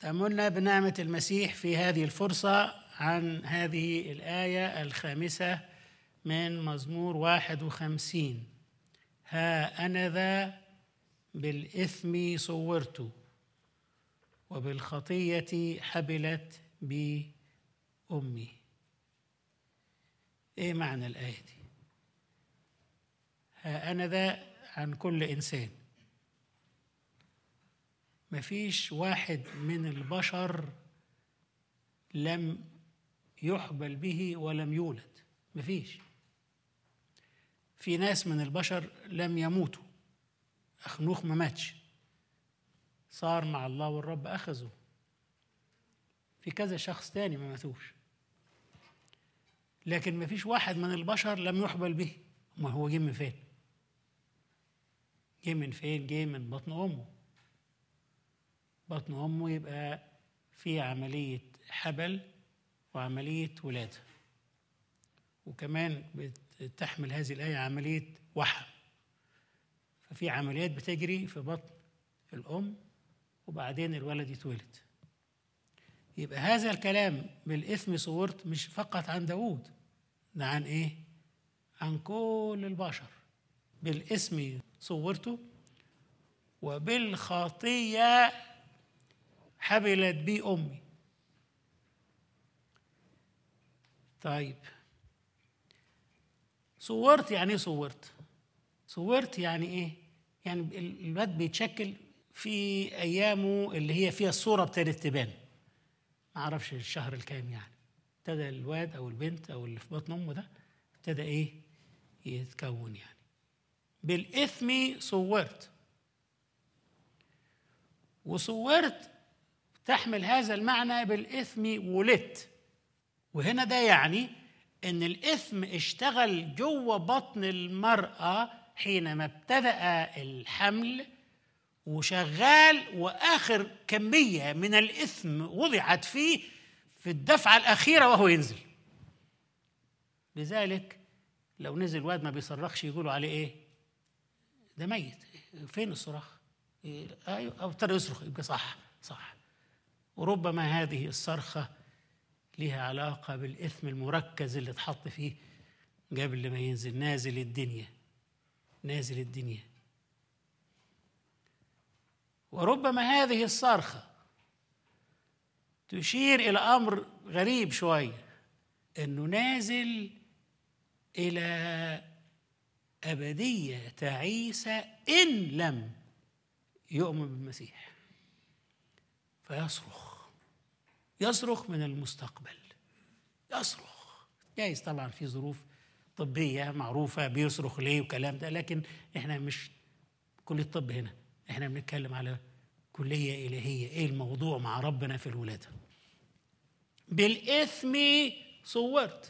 تأملنا بنعمة المسيح في هذه الفرصة عن هذه الآية الخامسة من مزمور واحد وخمسين ها أنا ذا بالإثم صورت وبالخطية حبلت بي أمي إيه معنى الآية دي ها أنا ذا عن كل إنسان مفيش واحد من البشر لم يحبل به ولم يولد مفيش في ناس من البشر لم يموتوا أخنوخ ما ماتش صار مع الله والرب أخذه في كذا شخص تاني ما ماتوش لكن ما فيش واحد من البشر لم يحبل به ما هو جه من فين جه من فين جه من بطن أمه بطن أمه يبقى في عملية حبل وعملية ولادة وكمان بتحمل هذه الآية عملية وحم ففي عمليات بتجري في بطن الأم وبعدين الولد يتولد يبقى هذا الكلام بالإثم صورت مش فقط عن داوود ده عن إيه؟ عن كل البشر بالاسم صورته وبالخطية حبلت بي أمي طيب صورت يعني ايه صورت صورت يعني ايه يعني الواد بيتشكل في ايامه اللي هي فيها الصوره ابتدت تبان ما اعرفش الشهر الكام يعني ابتدى الواد او البنت او اللي في بطن امه ده ابتدى ايه يتكون يعني بالاثم صورت وصورت تحمل هذا المعنى بالاثم ولدت وهنا ده يعني ان الاثم اشتغل جوه بطن المراه حينما ابتدا الحمل وشغال واخر كميه من الاثم وضعت فيه في الدفعه الاخيره وهو ينزل لذلك لو نزل واد ما بيصرخش يقولوا عليه ايه ده ميت فين الصراخ إيه؟ ايوه او ابتدى يصرخ يبقى صح صح وربما هذه الصرخه لها علاقه بالاثم المركز اللي اتحط فيه قبل ما ينزل نازل الدنيا نازل الدنيا وربما هذه الصرخه تشير الى امر غريب شويه انه نازل الى ابديه تعيسه ان لم يؤمن بالمسيح فيصرخ يصرخ من المستقبل يصرخ جايز طبعا في ظروف طبيه معروفه بيصرخ ليه وكلام ده لكن احنا مش كليه الطب هنا احنا بنتكلم على كليه الهيه ايه الموضوع مع ربنا في الولاده بالاثم صورت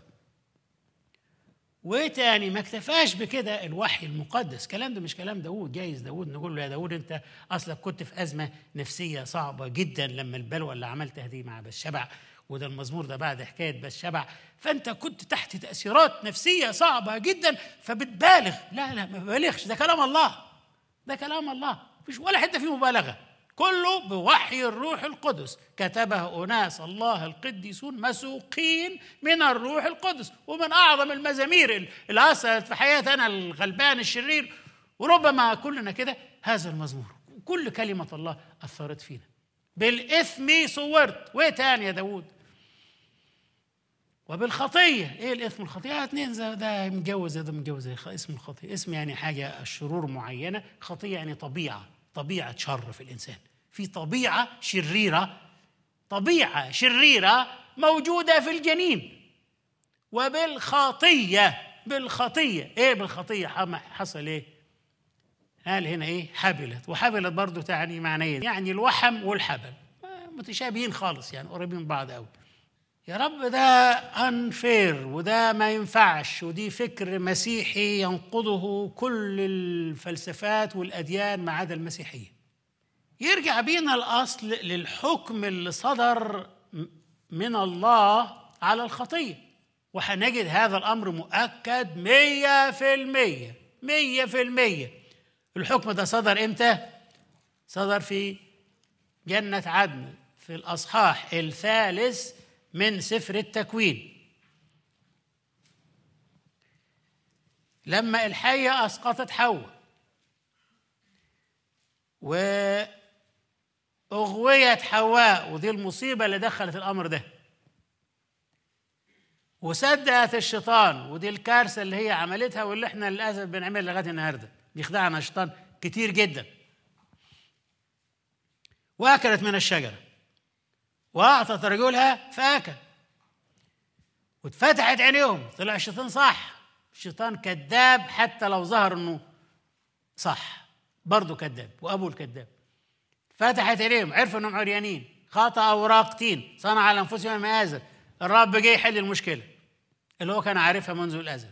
وتاني ما اكتفاش بكده الوحي المقدس كلام ده مش كلام داود جايز داود نقول له يا داود انت اصلك كنت في ازمه نفسيه صعبه جدا لما البلوى اللي عملتها دي مع بشبع وده المزمور ده بعد حكايه بشبع فانت كنت تحت تاثيرات نفسيه صعبه جدا فبتبالغ لا لا ما ببالغش ده كلام الله ده كلام الله مفيش ولا حته فيه مبالغه كله بوحي الروح القدس كتبه أناس الله القديسون مسوقين من الروح القدس ومن أعظم المزامير اللي أثرت في حياتي أنا الغلبان الشرير وربما كلنا كده هذا المزمور كل كلمة الله أثرت فينا بالإثم صورت وإيه تاني يا داود وبالخطية إيه الإثم الخطية اتنين ده متجوز ده متجوز اسم الخطية اسم يعني حاجة شرور معينة خطية يعني طبيعة طبيعة شر في الإنسان في طبيعة شريرة طبيعة شريرة موجودة في الجنين وبالخطية بالخطية إيه بالخطية حصل إيه قال هنا إيه حبلت وحبلت برضو تعني معنيين يعني الوحم والحبل متشابهين خالص يعني قريبين من بعض قوي يا رب ده انفير وده ما ينفعش ودي فكر مسيحي ينقضه كل الفلسفات والاديان ما عدا المسيحيه يرجع بينا الاصل للحكم اللي صدر من الله على الخطيه وهنجد هذا الامر مؤكد مية في المية مية في المية الحكم ده صدر امتى صدر في جنة عدن في الأصحاح الثالث من سفر التكوين لما الحية أسقطت حواء وأغويت حواء ودي المصيبة اللي دخلت الأمر ده وصدقت الشيطان ودي الكارثة اللي هي عملتها واللي احنا للأسف بنعملها لغاية النهاردة بيخدعنا الشيطان كتير جدا وأكلت من الشجرة وأعطت رجلها فأكل واتفتحت عينيهم طلع الشيطان صح الشيطان كذاب حتى لو ظهر انه صح برضه كذاب وابوه الكذاب فتحت عينيهم عرفوا انهم عريانين خطأ وراقتين صنع على انفسهم مآزر الرب جه يحل المشكله اللي هو كان عارفها منذ الازل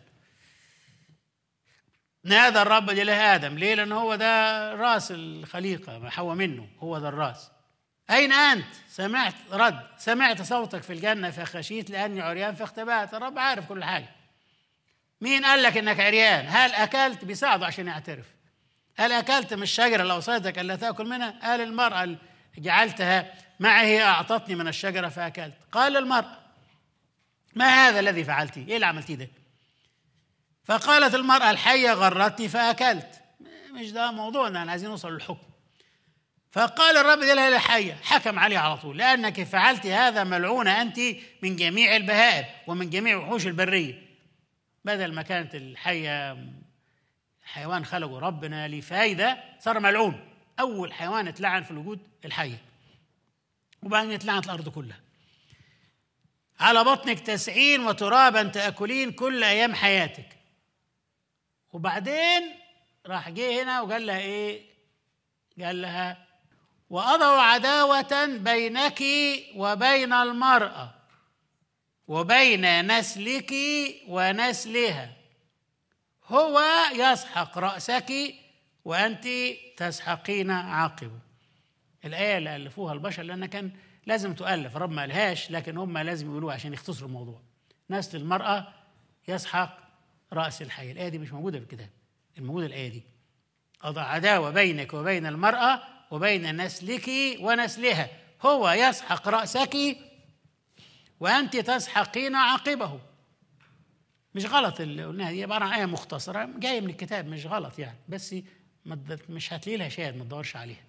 نادى الرب لله ادم ليه لان هو ده راس الخليقه حواء منه هو ده الراس اين انت سمعت رد سمعت صوتك في الجنه فخشيت لاني عريان فاختبأت الرب عارف كل حاجه مين قال لك انك عريان هل اكلت بيساعده عشان يعترف هل اكلت من الشجره اللي اوصيتك الا تاكل منها قال المراه اللي جعلتها معي هي اعطتني من الشجره فاكلت قال المراه ما هذا الذي فعلتي ايه اللي عملتيه ده فقالت المراه الحيه غرتني فاكلت مش ده موضوعنا احنا عايزين نوصل للحكم فقال الرب لها الحية حكم عليه على طول لأنك فعلت هذا ملعونة أنت من جميع البهائم ومن جميع وحوش البرية بدل ما كانت الحية حيوان خلقه ربنا لفايدة صار ملعون أول حيوان اتلعن في الوجود الحية وبعدين اتلعنت الأرض كلها على بطنك تسعين وترابا تأكلين كل أيام حياتك وبعدين راح جه هنا وقال لها إيه قال لها وأضع عداوة بينك وبين المرأة وبين نسلك ونسلها هو يسحق رأسك وأنت تسحقين عاقبه الآية اللي ألفوها البشر لأنها كان لازم تؤلف رب ما قالهاش لكن هم لازم يقولوها عشان يختصروا الموضوع نسل المرأة يسحق رأس الحي الآية دي مش موجودة في الكتاب الموجودة الآية دي أضع عداوة بينك وبين المرأة وبين نسلك ونسلها هو يسحق رأسك وأنت تسحقين عاقبه مش غلط اللي قلناها دي عبارة عن آية مختصرة جاية من الكتاب مش غلط يعني بس مش هتلاقي لها شاهد ما تدورش عليها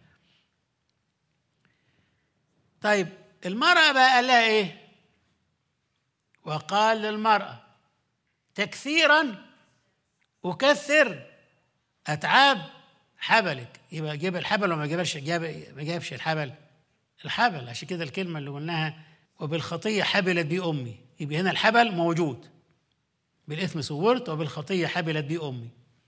طيب المرأة بقى قال لها إيه؟ وقال للمرأة تكثيرا أكثر أتعاب حبلك يبقى جيب الحبل وما جابش جاب ما جابش الحبل الحبل عشان كده الكلمة اللي قلناها وبالخطية حبلت بي أمي يبقى هنا الحبل موجود بالإثم صورت وبالخطية حبلت بي أمي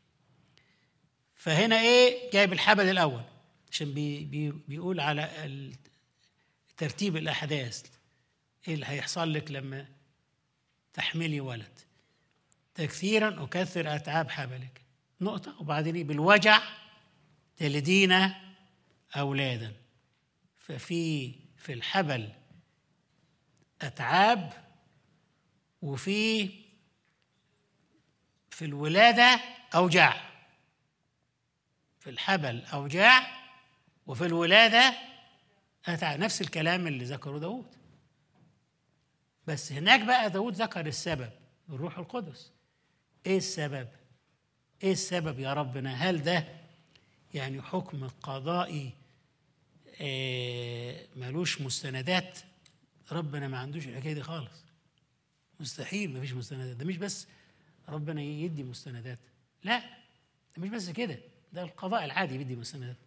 فهنا إيه جايب الحبل الأول عشان بي بي بيقول على ترتيب الأحداث إيه اللي هيحصل لك لما تحملي ولد تكثيرا أكثر أتعاب حبلك نقطة وبعدين بالوجع تلدين أولادا ففي في الحبل أتعاب وفي في الولادة أوجاع في الحبل أوجاع وفي الولادة أتعاب نفس الكلام اللي ذكره داود بس هناك بقى داود ذكر السبب الروح القدس ايه السبب ايه السبب يا ربنا هل ده يعني حكم قضائي آه ملوش مستندات ربنا ما عندوش الحكايه دي خالص مستحيل ما فيش مستندات ده مش بس ربنا يدي مستندات لا ده مش بس كده ده القضاء العادي بيدي مستندات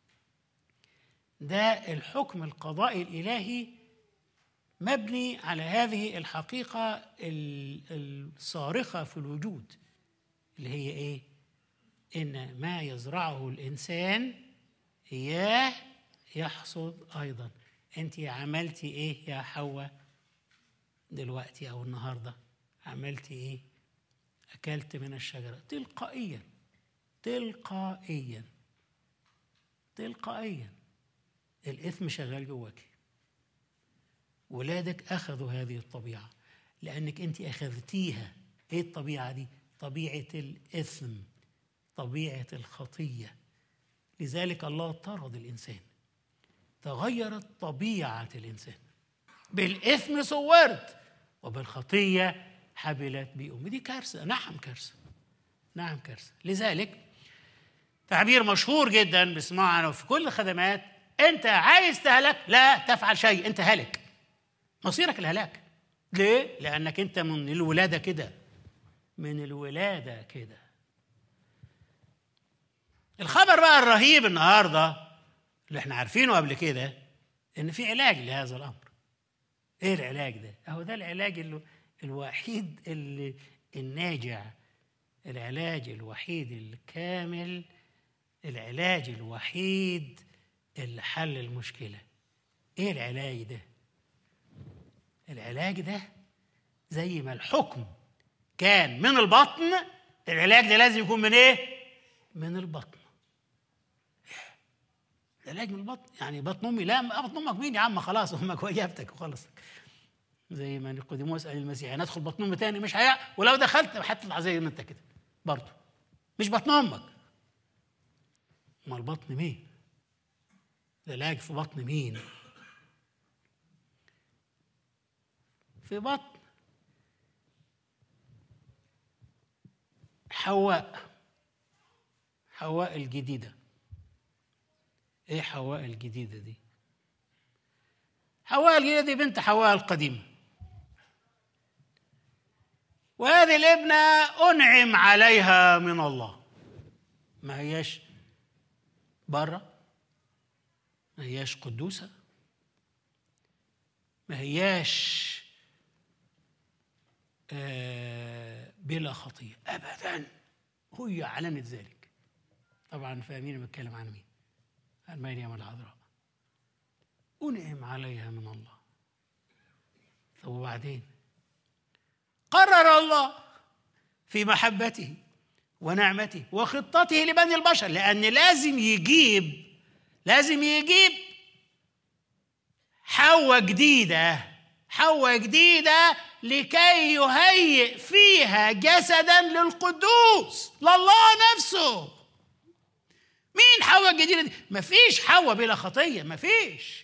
ده الحكم القضائي الالهي مبني على هذه الحقيقه الصارخه في الوجود اللي هي ايه ان ما يزرعه الانسان اياه يحصد ايضا انت عملتي ايه يا حواء دلوقتي او النهارده عملتي ايه اكلت من الشجره تلقائيا تلقائيا تلقائيا الاثم شغال جواكي ولادك اخذوا هذه الطبيعه لانك انت اخذتيها ايه الطبيعه دي طبيعه الاثم طبيعه الخطيه لذلك الله طرد الانسان تغيرت طبيعة الإنسان بالإثم صورت وبالخطية حبلت بأم دي كارثة نعم كارثة نعم كارثة لذلك تعبير مشهور جدا بسمعه في كل الخدمات انت عايز تهلك لا تفعل شيء انت هالك مصيرك الهلاك ليه لانك انت من الولاده كده من الولاده كده الخبر بقى الرهيب النهارده اللي احنا عارفينه قبل كده ان في علاج لهذا الامر ايه العلاج ده اهو ده العلاج اللي الوحيد اللي الناجع العلاج الوحيد الكامل العلاج الوحيد اللي حل المشكلة ايه العلاج ده العلاج ده زي ما الحكم كان من البطن العلاج ده لازم يكون من ايه من البطن العلاج من البطن يعني بطن امي لا بطن امك مين يا عم خلاص امك واجابتك وخلص زي ما نيقوديموس قال المسيح ندخل بطن امي تاني مش هيع ولو دخلت هتطلع زي ما انت كده برضه مش بطن امك امال بطن مين العلاج في بطن مين في بطن حواء حواء الجديدة ايه حواء الجديدة دي حواء الجديدة دي بنت حواء القديمة وهذه الابنة أنعم عليها من الله ما هياش بره ما هياش قدوسة ما هياش آه بلا خطية أبدا هي أعلنت ذلك طبعا فاهمين بتكلم عن مين عن مريم العذراء أنعم عليها من الله طب وبعدين قرر الله في محبته ونعمته وخطته لبني البشر لأن لازم يجيب لازم يجيب حواء جديدة حواء جديدة لكي يهيئ فيها جسدا للقدوس لله نفسه مين حواء الجديدة دي؟ مفيش حواء بلا خطية مفيش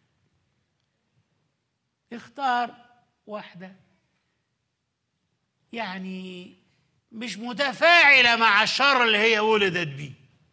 اختار واحدة يعني مش متفاعلة مع الشر اللي هي ولدت بيه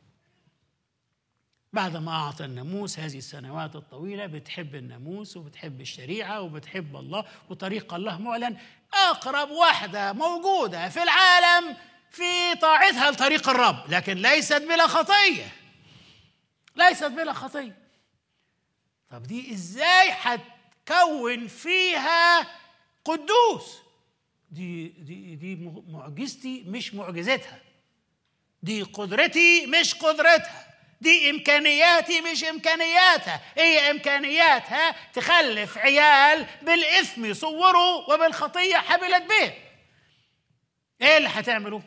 بعد ما أعطى الناموس هذه السنوات الطويلة بتحب الناموس وبتحب الشريعة وبتحب الله وطريق الله معلن أقرب واحدة موجودة في العالم في طاعتها لطريق الرب لكن ليست بلا خطية ليست بلا خطية طب دي إزاي هتكون فيها قدوس دي دي دي معجزتي مش معجزتها دي قدرتي مش قدرتها دي امكانياتي مش امكانياتها هي امكانياتها تخلف عيال بالاثم يصوروا وبالخطيه حبلت به ايه اللي هتعمله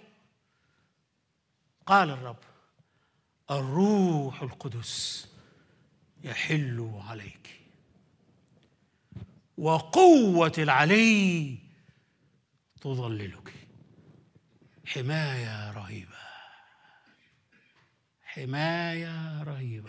قال الرب الروح القدس يحل عليك وقوه العلي تظللك حمايه رهيبه حمايه رهيبه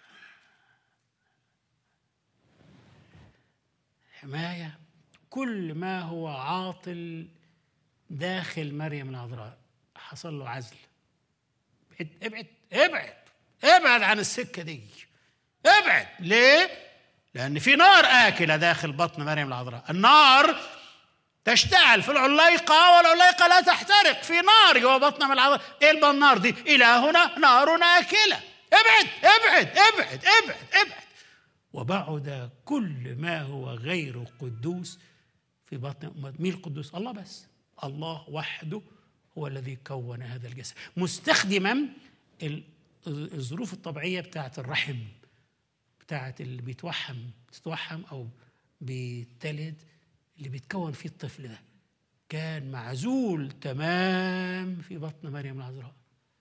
حمايه كل ما هو عاطل داخل مريم العذراء حصل له عزل ابعد ابعد ابعد ابعد عن السكه دي ابعد ليه لان في نار اكله داخل بطن مريم العذراء النار تشتعل في العليقة والعليقة لا تحترق في نار جوا بطن من العذراء ايه النار دي إلهنا نار آكلة ابعد ابعد ابعد ابعد ابعد وبعد كل ما هو غير قدوس في بطن مين القدوس الله بس الله وحده هو الذي كون هذا الجسد مستخدما الظروف الطبيعية بتاعت الرحم بتاعت اللي بيتوحم تتوحم أو بيتلد اللي بيتكون فيه الطفل ده كان معزول تمام في بطن مريم العذراء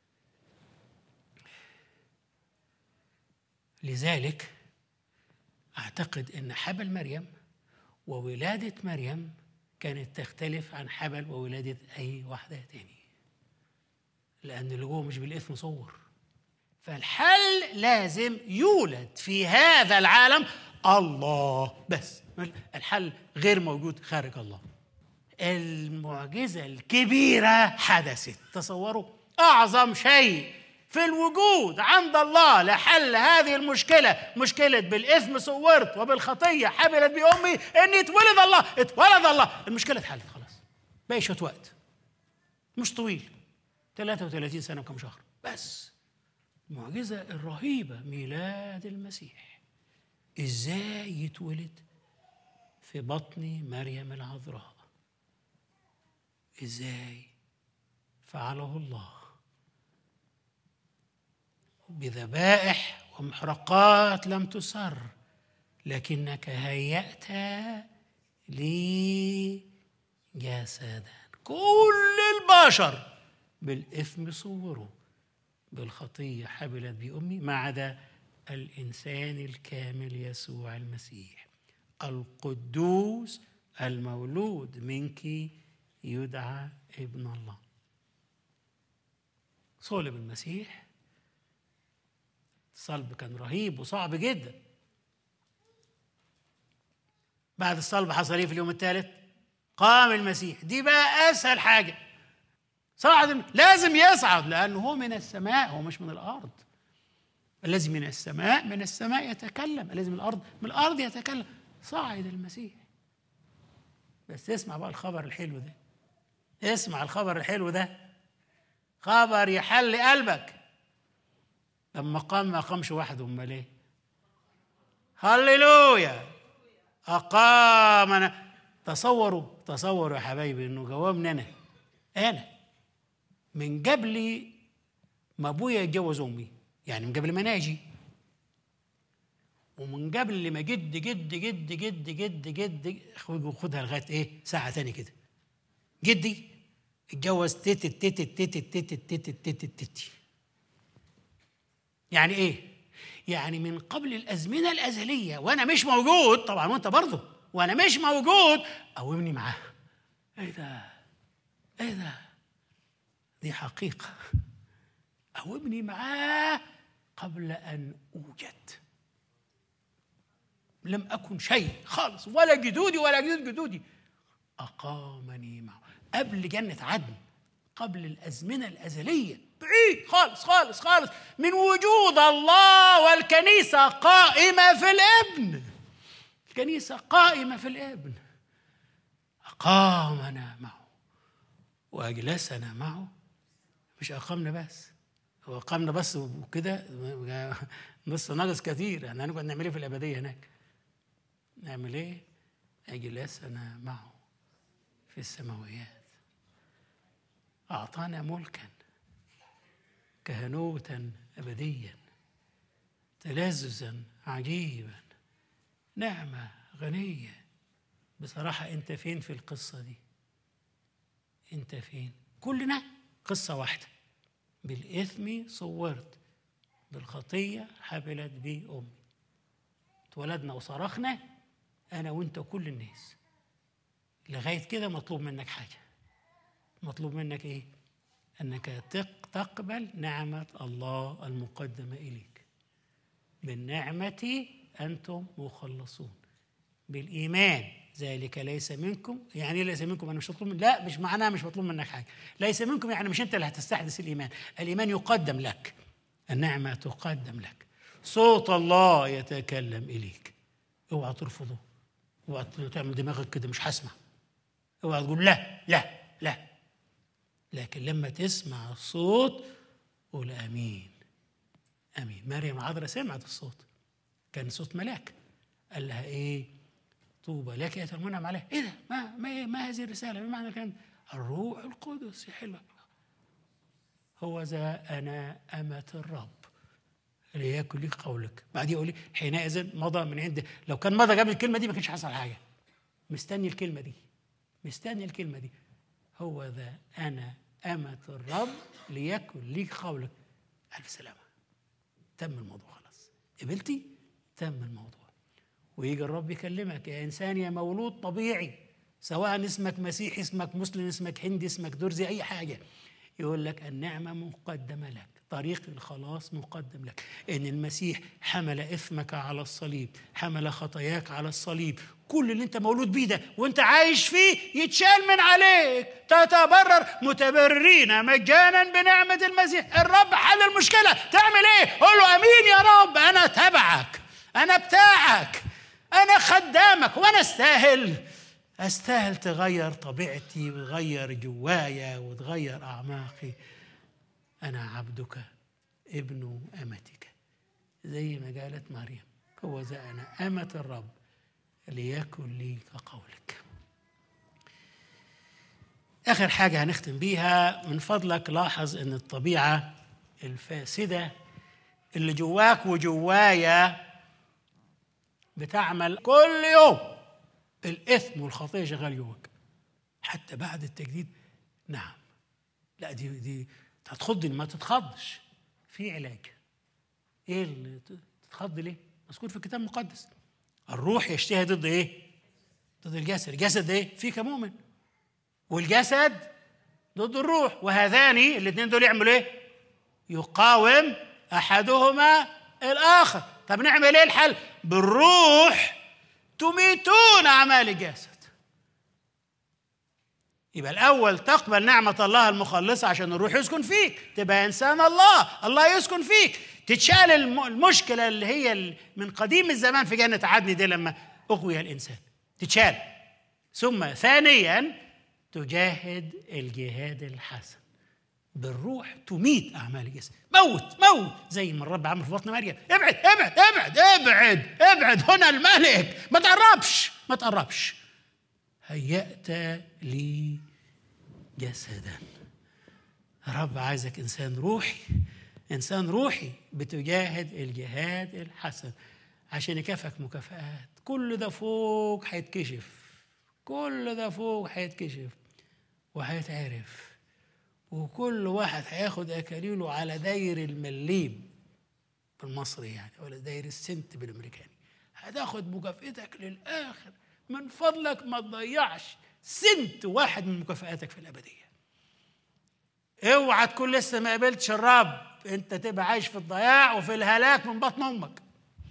لذلك اعتقد ان حبل مريم وولاده مريم كانت تختلف عن حبل وولاده اي واحده تاني لان اللي جوه مش بالاثم صور فالحل لازم يولد في هذا العالم الله بس الحل غير موجود خارج الله المعجزة الكبيرة حدثت تصوروا أعظم شيء في الوجود عند الله لحل هذه المشكلة مشكلة بالإثم صورت وبالخطية حملت بأمي إن يتولد الله اتولد الله المشكلة اتحلت خلاص باقي شوية وقت مش طويل 33 سنة وكم شهر بس المعجزة الرهيبة ميلاد المسيح ازاي يتولد في بطن مريم العذراء ازاي فعله الله بذبائح ومحرقات لم تسر لكنك هيأت لي جسدا كل البشر بالإثم صوروا بالخطية حبلت بأمي ما عدا الإنسان الكامل يسوع المسيح القدوس المولود منك يدعى ابن الله صلب المسيح الصلب كان رهيب وصعب جدا بعد الصلب حصل ايه في اليوم الثالث قام المسيح دي بقى اسهل حاجه صعد لازم يصعد لانه هو من السماء هو مش من الارض الذي من السماء من السماء يتكلم الذي من الارض من الارض يتكلم صعد المسيح بس اسمع بقى الخبر الحلو ده اسمع الخبر الحلو ده خبر يحل قلبك لما قام ما قامش وحده امال ايه هللويا اقامنا تصوروا تصوروا يا حبايبي انه جوابني انا انا من قبل ما ابويا يتجوز امي يعني من قبل ما انا اجي ومن قبل ما جد جد جد جد جد جد خدها لغايه ايه ساعه تاني كده جدي اتجوز تيت تيت تيت تيت تيت تيت تيت يعني ايه يعني من قبل الازمنه الازليه وانا مش موجود طبعا وانت برضه وانا مش موجود قومني معاه ايه ده ايه ده دي حقيقه قومني معاه قبل ان اوجد لم اكن شيء خالص ولا جدودي ولا جدود جدودي اقامني معه قبل جنه عدن قبل الازمنه الازليه بعيد خالص خالص خالص من وجود الله والكنيسه قائمه في الابن الكنيسه قائمه في الابن اقامنا معه واجلسنا معه مش اقامنا بس هو اقامنا بس وكده بس ناقص كثير يعني هنقعد نعمل ايه في الابديه هناك نعمل ايه اجلسنا معه في السماويات اعطانا ملكا كهنوتا ابديا تلذذا عجيبا نعمه غنيه بصراحه انت فين في القصه دي انت فين كلنا قصه واحده بالاثم صورت بالخطيه حبلت بي امي اتولدنا وصرخنا انا وانت وكل الناس لغايه كده مطلوب منك حاجه مطلوب منك ايه انك تقبل نعمه الله المقدمه اليك بالنعمه انتم مخلصون بالايمان ذلك ليس منكم يعني ايه ليس منكم انا مش مطلوب من لا مش معناها مش مطلوب منك حاجه ليس منكم يعني مش انت اللي هتستحدث الايمان الايمان يقدم لك النعمه تقدم لك صوت الله يتكلم اليك اوعى ترفضه اوعى تعمل دماغك كده مش هسمع اوعى تقول لا لا لا لكن لما تسمع الصوت قول امين امين مريم العذراء سمعت الصوت كان صوت ملاك قال لها ايه طوبى لك يا المنعم عليه ايه ده ما ما, ما هذه الرساله ما معنى الكلام الروح القدس حلوه هو ذا انا امه الرب ليكن لي قولك بعدين يقول لي حينئذ مضى من عند لو كان مضى قبل الكلمه دي ما كانش حصل حاجه مستني الكلمه دي مستني الكلمه دي هو ذا انا امه الرب ليكن لي قولك الف سلامه تم الموضوع خلاص قبلتي تم الموضوع ويجي الرب يكلمك يا انسان يا مولود طبيعي سواء اسمك مسيحي اسمك مسلم اسمك هندي اسمك درزي اي حاجه يقول لك النعمه مقدمه لك طريق الخلاص مقدم لك ان المسيح حمل اثمك على الصليب حمل خطاياك على الصليب كل اللي انت مولود بيه ده وانت عايش فيه يتشال من عليك تتبرر متبررين مجانا بنعمة المسيح الرب حل المشكلة تعمل ايه قول له امين يا رب انا تبعك انا بتاعك انا خدامك وانا استاهل استاهل تغير طبيعتي وتغير جوايا وتغير اعماقي انا عبدك ابن امتك زي ما قالت مريم هو ذا انا امه الرب ليكن لي كقولك اخر حاجه هنختم بيها من فضلك لاحظ ان الطبيعه الفاسده اللي جواك وجوايا بتعمل كل يوم الاثم والخطيه شغال جواك حتى بعد التجديد نعم لا دي دي هتخضني ما تتخضش في علاج ايه اللي تتخض ليه مذكور في الكتاب المقدس الروح يشتهي ضد ايه ضد الجسد الجسد ايه فيك مؤمن والجسد ضد الروح وهذان الاثنين دول يعملوا ايه يقاوم احدهما الاخر طب نعمل ايه الحل بالروح تميتون اعمال الجسد يبقى الاول تقبل نعمه الله المخلصه عشان الروح يسكن فيك تبقى انسان الله الله يسكن فيك تتشال المشكله اللي هي من قديم الزمان في جنه عدن دي لما اغوي الانسان تتشال ثم ثانيا تجاهد الجهاد الحسن بالروح تميت اعمال الجسد موت موت زي ما الرب عمل في بطن مريم ابعد ابعد ابعد ابعد ابعد هنا الملك ما تقربش ما تقربش هيأت لي جسدا رب عايزك انسان روحي انسان روحي بتجاهد الجهاد الحسن عشان يكافئك مكافآت كل ده فوق هيتكشف كل ده فوق هيتكشف وهيتعرف وكل واحد هياخد اكاليله على داير المليم بالمصري يعني ولا داير السنت بالامريكاني هتاخد مكافئتك للاخر من فضلك ما تضيعش سنت واحد من مكافآتك في الابديه اوعى تكون لسه ما قابلتش الرب انت تبقى عايش في الضياع وفي الهلاك من بطن امك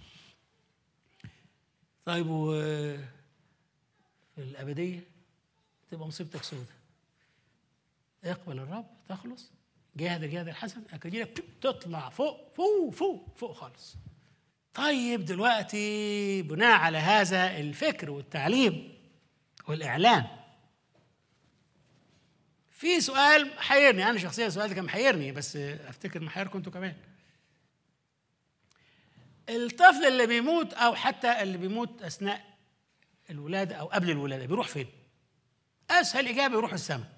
طيب و في الابديه تبقى مصيبتك سودة اقبل الرب تخلص جاهد الجهاد الحسن اكاديلك تطلع فوق فوق فوق فوق خالص طيب دلوقتي بناء على هذا الفكر والتعليم والاعلام في سؤال حيرني انا شخصيا السؤال ده كان محيرني بس افتكر محيركم انتوا كمان الطفل اللي بيموت او حتى اللي بيموت اثناء الولاده او قبل الولاده بيروح فين اسهل اجابه يروح السماء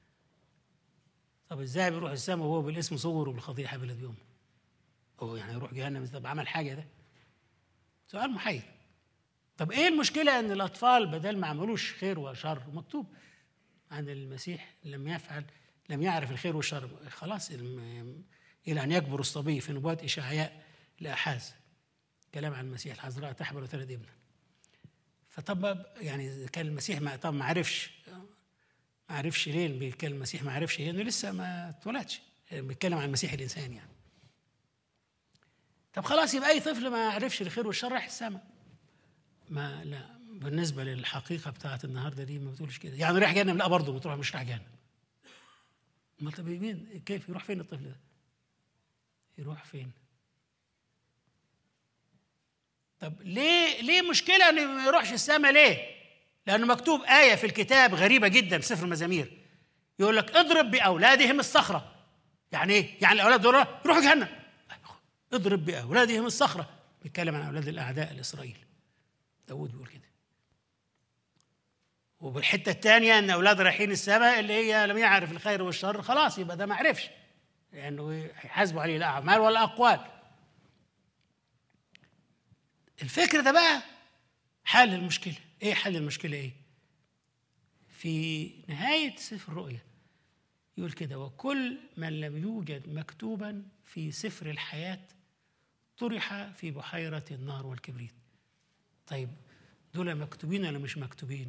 طب ازاي بيروح السماء وهو بالاسم صور وبالخطيئه حبلت بيوم هو يعني يروح جهنم طب عمل حاجه ده سؤال محير طب ايه المشكله ان الاطفال بدل ما عملوش خير وشر مكتوب عن المسيح لم يفعل لم يعرف الخير والشر خلاص الى ان يكبر الصبي في نبوات اشعياء لاحاز كلام عن المسيح العذراء تحبل ثلاث ابنا فطب يعني كان المسيح ما طب ما عرفش ما عرفش ليه كان المسيح ما عرفش لانه لسه ما اتولدش بيتكلم عن المسيح الانسان يعني طب خلاص يبقى اي طفل ما عرفش الخير والشر راح السماء ما لا بالنسبه للحقيقه بتاعت النهارده دي ما بتقولش كده يعني رايح جهنم لا برضه بتروح مش رايح جهنم امال طب مين كيف يروح فين الطفل ده يروح فين طب ليه ليه مشكله انه ما يروحش السماء ليه لانه مكتوب ايه في الكتاب غريبه جدا في سفر المزامير يقول لك اضرب باولادهم الصخره يعني ايه يعني الاولاد دول يروحوا جهنم اضرب باولادهم الصخره بيتكلم عن اولاد الاعداء الاسرائيل داود بيقول كده وبالحته الثانيه ان اولاد رايحين السماء اللي هي لم يعرف الخير والشر خلاص يبقى ده ما عرفش لانه هيحاسبوا عليه الاعمال والاقوال الفكر ده بقى حل المشكله ايه حل المشكله ايه في نهايه سفر الرؤيا يقول كده وكل من لم يوجد مكتوبا في سفر الحياه طرح في بحيره النار والكبريت طيب دول مكتوبين ولا مش مكتوبين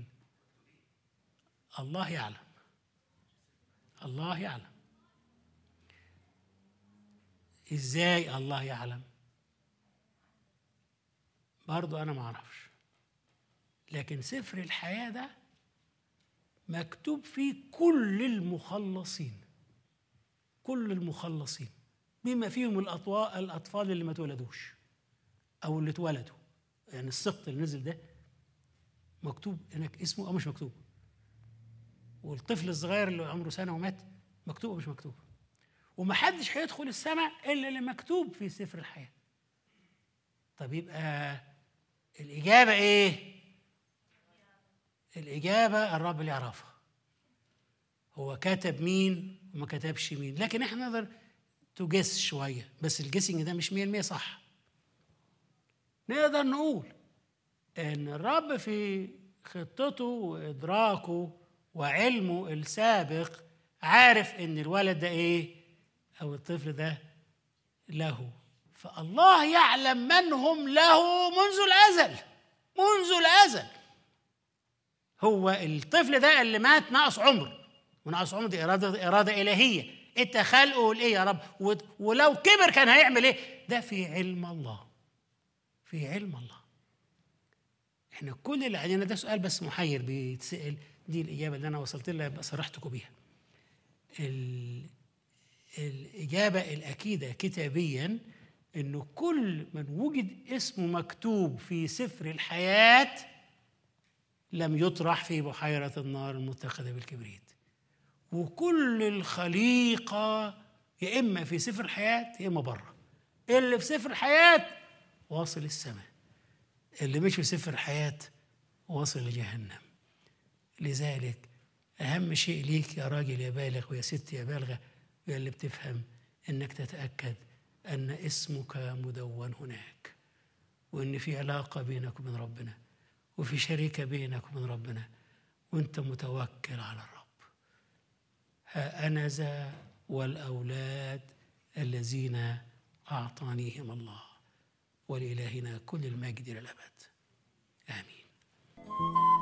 الله يعلم الله يعلم ازاي الله يعلم برضو انا ما اعرفش لكن سفر الحياه ده مكتوب فيه كل المخلصين كل المخلصين بما فيهم الأطوا- الاطفال اللي ما اتولدوش او اللي اتولدوا يعني السقط اللي نزل ده مكتوب هناك اسمه او مش مكتوب والطفل الصغير اللي عمره سنه ومات مكتوب او مش مكتوب ومحدش هيدخل السماء الا اللي مكتوب في سفر الحياه طب يبقى الاجابه ايه الاجابه الرب اللي يعرفها هو كتب مين وما كتبش مين لكن احنا نقدر تجس شويه بس الجيسنج ده مش 100% صح نقدر نقول ان الرب في خطته وادراكه وعلمه السابق عارف ان الولد ده ايه او الطفل ده له فالله يعلم من هم له منذ الازل منذ الازل هو الطفل ده اللي مات ناقص عمر وناقص عمر دي اراده اراده الهيه انت خلقه لايه يا رب و- ولو كبر كان هيعمل ايه ده في علم الله في علم الله احنا كل اللي علينا ده سؤال بس محير بيتسال دي الاجابه اللي انا وصلت لها يبقى صرحتكم بيها ال... الاجابه الاكيده كتابيا انه كل من وجد اسمه مكتوب في سفر الحياه لم يطرح في بحيره النار المتخذه بالكبريت وكل الخليقه يا اما في سفر الحياه يا اما بره اللي في سفر الحياه واصل السماء اللي مش في سفر الحياة واصل لجهنم لذلك أهم شيء ليك يا راجل يا بالغ ويا ست يا بالغة ويا اللي بتفهم إنك تتأكد أن اسمك مدون هناك وإن في علاقة بينك وبين ربنا وفي شركة بينك وبين ربنا وأنت متوكل على الرب ها أنا ذا والأولاد الذين أعطانيهم الله ولإلهنا كل المجد إلى الأبد آمين